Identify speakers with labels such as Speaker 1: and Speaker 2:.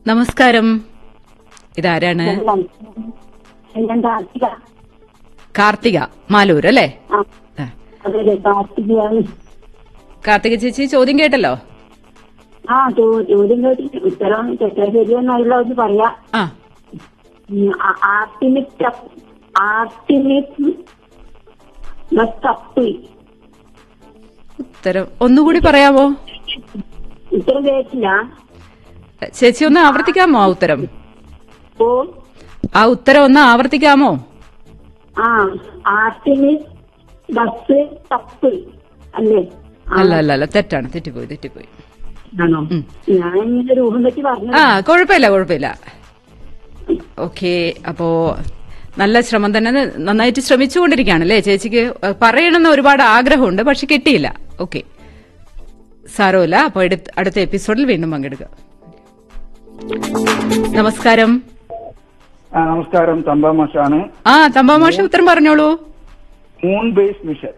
Speaker 1: നമസ്കാരം ഇതാരാണ്
Speaker 2: ഞാൻ കാർത്തിക
Speaker 1: കാർത്തിക മാലൂർ അല്ലേ
Speaker 2: ആ
Speaker 1: ആ.
Speaker 2: അതെ കാർത്തികയാണ്
Speaker 1: കാർത്തിക ചേച്ചി ചോദ്യം കേട്ടല്ലോ
Speaker 2: ആ ചോ- ചോദ്യം കേട്ടിട്ട് ഉത്തരം തെറ്റാ ശരിയെന്നല്ല ഒന്ന് പറയാ
Speaker 1: ആ
Speaker 2: ആർട്ടിമിക് ആർട്ടിമിക് കപ്പ്
Speaker 1: ഉത്തരം ഒന്നുകൂടി പറയാമോ
Speaker 2: ഉത്തരം കേട്ടില്ല
Speaker 1: ചേച്ചി ഒന്ന് ആവർത്തിക്കാമോ ആ ഉത്തരം
Speaker 2: ഓ
Speaker 1: ആ ഉത്തരം ഒന്ന് ആവർത്തിക്കാമോ
Speaker 2: ആ ആർട്ടിമിക് ബസ് കപ്പ് അല്ലേ ആ,
Speaker 1: അല്ല അല്ല അല്ല തെറ്റാണ് തെറ്റിപ്പോയി തെറ്റിപ്പോയി
Speaker 2: ആണോ
Speaker 1: ഉം.
Speaker 2: ഞാൻ ഇങ്ങനെ രൂപം വെച്ച് പറഞ്ഞു
Speaker 1: ആ കുഴപ്പമില്ല കുഴപ്പമില്ല ഓക്കെ അപ്പോ നല്ല ശ്രമം തന്നെ നന്നായിട്ട് ശ്രമിച്ചുകൊണ്ടിരിക്കുകയാണ് അല്ലേ ചേച്ചിക്ക് പറയണമെന്ന് ഒരുപാട് ആഗ്രഹമുണ്ട് പക്ഷെ കിട്ടിയില്ല ഓക്കെ സാരമില്ല അപ്പൊ എടുത്ത് അടുത്ത എപ്പിസോഡിൽ വീണ്ടും പങ്കെടുക്കുക നമസ്കാരം
Speaker 3: ആ, നമസ്കാരം തമ്പാമാഷാണ്
Speaker 1: ആ തമ്പാമാഷ ഉത്തരം പറഞ്ഞോളൂ
Speaker 3: മൂൺ ബേസ് മിഷൻ